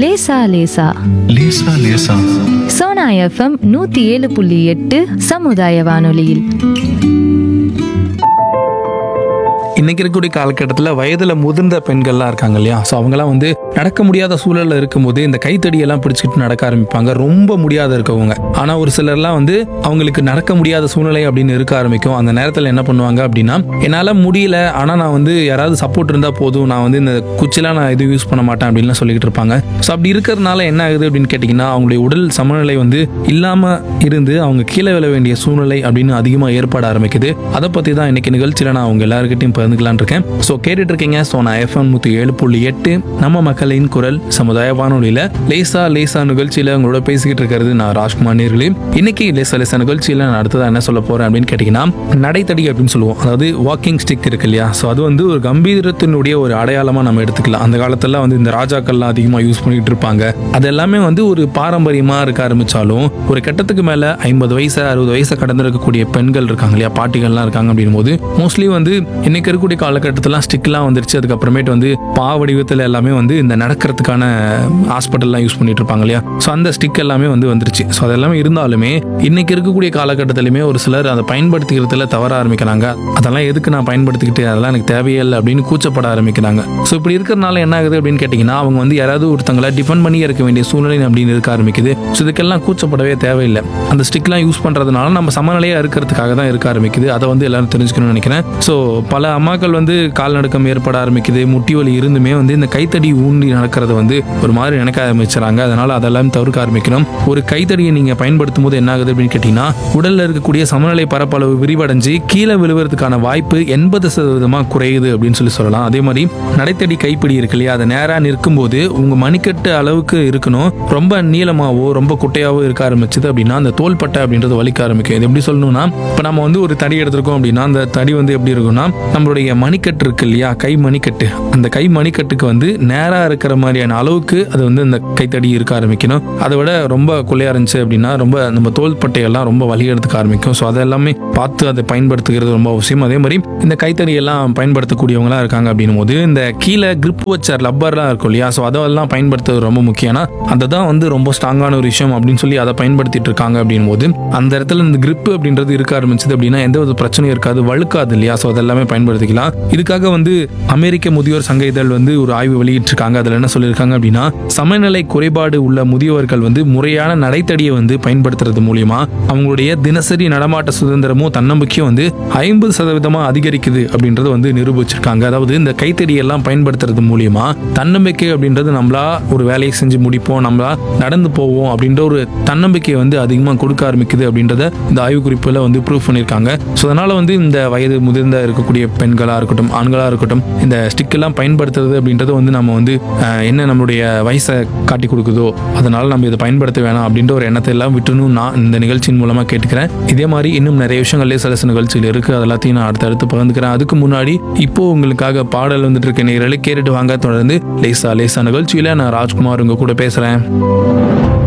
லேசா லேசா லேசா லேசா சோனா எஃப்எம் நூத்தி ஏழு புள்ளி எட்டு சமுதாய வானொலியில் இன்னைக்கு இருக்கக்கூடிய காலகட்டத்தில் வயதில் முதிர்ந்த பெண்கள்லாம் இருக்காங்க இல்லையா ஸோ அவங்கலாம் வந்து நடக்க முடியாத சூழலில் இருக்கும்போது இந்த கைத்தடியெல்லாம் பிடிச்சிட்டு நடக்க ஆரம்பிப்பாங்க ரொம்ப முடியாத இருக்கவங்க ஆனால் ஒரு சிலர்லாம் வந்து அவங்களுக்கு நடக்க முடியாத சூழ்நிலை அப்படின்னு இருக்க ஆரம்பிக்கும் அந்த நேரத்தில் என்ன பண்ணுவாங்க அப்படின்னா என்னால் முடியல ஆனால் நான் வந்து யாராவது சப்போர்ட் இருந்தால் போதும் நான் வந்து இந்த குச்சிலாம் நான் எதுவும் யூஸ் பண்ண மாட்டேன் அப்படின்லாம் சொல்லிக்கிட்டு இருப்பாங்க ஸோ அப்படி இருக்கிறதுனால என்ன ஆகுது அப்படின்னு கேட்டிங்கன்னா அவங்களுடைய உடல் சமநிலை வந்து இல்லாமல் இருந்து அவங்க கீழே விழ வேண்டிய சூழ்நிலை அப்படின்னு அதிகமாக ஏற்பட ஆரம்பிக்குது அதை பற்றி தான் இன்னைக்கு நிகழ்ச்சியில் நான் அவங்க எல்லாருக்கிட்டையும் பகிர்ந்துக்கலாம்னு இருக்கேன் ஸோ கேட்டுட்டு இருக்கீங்க ஸோ நான் எஃப்எம் நூற்றி ஏழு புள்ளி எட்டு நம்ம மக்களின் குரல் சமுதாய வானொலியில் லேசா லேசா நிகழ்ச்சியில் உங்களோட பேசிக்கிட்டு இருக்கிறது நான் ராஜ்குமார் நேர்களே இன்னைக்கு லேசா லேசா நிகழ்ச்சியில் நான் அடுத்ததாக என்ன சொல்ல போகிறேன் அப்படின்னு கேட்டிங்கன்னா நடைத்தடி அப்படின்னு சொல்லுவோம் அதாவது வாக்கிங் ஸ்டிக் இருக்கு இல்லையா ஸோ அது வந்து ஒரு கம்பீரத்தினுடைய ஒரு அடையாளமாக நம்ம எடுத்துக்கலாம் அந்த காலத்துல வந்து இந்த ராஜாக்கள்லாம் அதிகமாக யூஸ் பண்ணிட்டு இருப்பாங்க அது எல்லாமே வந்து ஒரு பாரம்பரியமாக இருக்க ஆரம்பிச்சாலும் ஒரு கட்டத்துக்கு மேலே ஐம்பது வயசு அறுபது வயசை கடந்து இருக்கக்கூடிய பெண்கள் இருக்காங்க இல்லையா பாட்டிகள்லாம் இருக்காங்க அப்படின்னும் போது மோஸ்ட்லி வந்து இன்னைக்கு இருக்கக்கூடிய காலகட்டத்திலாம் ஸ்டிக்லாம் வந்துருச்சு அதுக்கப்புறமேட்டு வந்து பா வடிவத்தில் எல்லாமே வந்து இந்த நடக்கிறதுக்கான ஹாஸ்பிட்டல்லாம் யூஸ் பண்ணிட்டு இருப்பாங்க இல்லையா ஸோ அந்த ஸ்டிக் எல்லாமே வந்து வந்துருச்சு ஸோ அதெல்லாமே இருந்தாலுமே இன்னைக்கு இருக்கக்கூடிய காலகட்டத்திலுமே ஒரு சிலர் அதை பயன்படுத்திக்கிறதுல தவற ஆரம்பிக்கிறாங்க அதெல்லாம் எதுக்கு நான் பயன்படுத்திக்கிட்டு அதெல்லாம் எனக்கு தேவையே இல்லை அப்படின்னு கூச்சப்பட ஆரம்பிக்கிறாங்க ஸோ இப்படி இருக்கிறனால என்ன ஆகுது அப்படின்னு கேட்டிங்கன்னா அவங்க வந்து யாராவது ஒருத்தங்களை டிஃபெண்ட் பண்ணி இருக்க வேண்டிய சூழ்நிலை அப்படின்னு இருக்க ஆரம்பிக்குது ஸோ இதுக்கெல்லாம் கூச்சப்படவே தேவையில்லை அந்த ஸ்டிக்லாம் யூஸ் பண்ணுறதுனால நம்ம சமநிலையாக இருக்கிறதுக்காக தான் இருக்க ஆரம்பிக்குது அதை வந்து எல்லாரும் தெரிஞ்சுக்கணும்னு நினைக்கிறேன் ஸோ பல அம்மாக்கள் வந்து கால் நடுக்கம் ஏற்பட ஆரம்பிக்குது முட்டி வலி இருந்துமே வந்து இந்த கைத்தடி ஊண்டி நடக்கிறது வந்து ஒரு மாதிரி நினைக்க ஆரம்பிச்சுறாங்க அதனால அதெல்லாம் தவிர்க்க ஆரம்பிக்கணும் ஒரு கைத்தடியை நீங்க பயன்படுத்தும் போது என்ன ஆகுது அப்படின்னு கேட்டீங்கன்னா உடல்ல இருக்கக்கூடிய சமநிலை பரப்பளவு விரிவடைஞ்சு கீழே விழுவதற்கான வாய்ப்பு எண்பது சதவீதமா குறையுது அப்படின்னு சொல்லி சொல்லலாம் அதே மாதிரி நடைத்தடி கைப்பிடி இருக்கு இல்லையா அதை நேரா நிற்கும்போது உங்க மணிக்கட்டு அளவுக்கு இருக்கணும் ரொம்ப நீளமாவோ ரொம்ப குட்டையாவோ இருக்க ஆரம்பிச்சது அப்படின்னா அந்த தோள்பட்டை அப்படின்றது வலிக்க ஆரம்பிக்கும் இது எப்படி சொல்லணும்னா இப்போ நம்ம வந்து ஒரு தடி எடுத்திருக்கோம் அப்படின்னா அந்த தடி வந்து எப்படி இருக்கும்னா நம்மளுடைய மணிக்கட்டு இருக்கு இல்லையா கை மணிக்கட்டு அந்த கை மணிக்கட்டுக்கு வந்து நேரா இருக்கிற மாதிரியான அளவுக்கு அது வந்து இந்த கைத்தடி இருக்க ஆரம்பிக்கணும் அதை விட ரொம்ப கொள்ளையா இருந்துச்சு அப்படின்னா ரொம்ப நம்ம தோள்பட்டையெல்லாம் ரொம்ப வலி எடுத்துக்க ஆரம்பிக்கும் ஸோ அதெல்லாமே பார்த்து அதை பயன்படுத்துகிறது ரொம்ப அவசியம் அதே மாதிரி இந்த கைத்தடி எல்லாம் பயன்படுத்தக்கூடியவங்களா இருக்காங்க அப்படின்னும் போது இந்த கீழே grip வச்ச ரப்பர்லாம் இருக்கும் இல்லையா ஸோ அதெல்லாம் பயன்படுத்துறது ரொம்ப முக்கியம் ஏன்னா அதுதான் வந்து ரொம்ப ஸ்ட்ராங்கான ஒரு விஷயம் அப்படின்னு சொல்லி அதை பயன்படுத்திட்டு இருக்காங்க அப்படின்னும் போது அந்த இடத்துல இந்த grip அப்படின்றது இருக்க ஆரம்பிச்சது அப்படின்னா எந்த ஒரு பிரச்சனையும் இருக்காது வழுக்காது இல்லையா ஸோ அதெல்லாமே பயன்படுத்திக்கலாம் இதுக்காக வந்து அமெரிக்க முதியோர் சங்க இதழ் வந்து ஒரு ஆய்வு வெளியிட்டிருக்காங்க அதில் என்ன சொல்லியிருக்காங்க அப்படின்னா சமநிலை குறைபாடு உள்ள முதியோர்கள் வந்து முறையான நடைத்தடியை வந்து பயன்படுத்துறது மூலியமா அவங்களுடைய தினசரி நடமாட்ட சுதந்திரமும் தன்னம்பிக்கையும் வந்து ஐம்பது சதவீதமா அதிகரிக்குது அப்படின்றத வந்து நிரூபிச்சிருக்காங்க அதாவது இந்த கைத்தடியெல்லாம் பயன்படுத்துறது மூலியமா தன்னம்பிக்கை அப்படின்றது நம்மளா ஒரு வேலையை செஞ்சு முடிப்போம் நம்மளா நடந்து போவோம் அப்படின்ற ஒரு தன்னம்பிக்கையை வந்து அதிகமாக கொடுக்க ஆரம்பிக்குது அப்படின்றத இந்த ஆய்வு குறிப்பில் வந்து ப்ரூவ் பண்ணியிருக்காங்க ஸோ அதனால வந்து இந்த வயது முதிர்ந்த இருக்கக்கூடிய பெண்களாக இருக்கட்டும் ஆண்களாக இருக்கட்டும் இந்த ஸ்டிக் எல்லாம் பயன்படுத்துறது அப்படின்றது வந்து நம்ம வந்து அஹ், என்ன நம்மளுடைய வயசை காட்டி கொடுக்குதோ அதனால நம்ம இதை பயன்படுத்த வேணாம் அப்படின்ற ஒரு எண்ணத்தை எல்லாம் விட்டுணும் நான் இந்த நிகழ்ச்சியின் மூலமாக கேட்டுக்கிறேன் இதே மாதிரி இன்னும் நிறைய விஷயங்கள் லேசலச நிகழ்ச்சியில் இருக்கு அது எல்லாத்தையும் நான் அடுத்தடுத்து பகிர்ந்துக்கிறேன் அதுக்கு முன்னாடி இப்போ உங்களுக்காக பாடல் வந்துட்டு இருக்க நேரலை கேட்டுட்டு வாங்க தொடர்ந்து லேசா லேசா நிகழ்ச்சியில் நான் ராஜ்குமார் உங்க கூட பேசுகிறேன்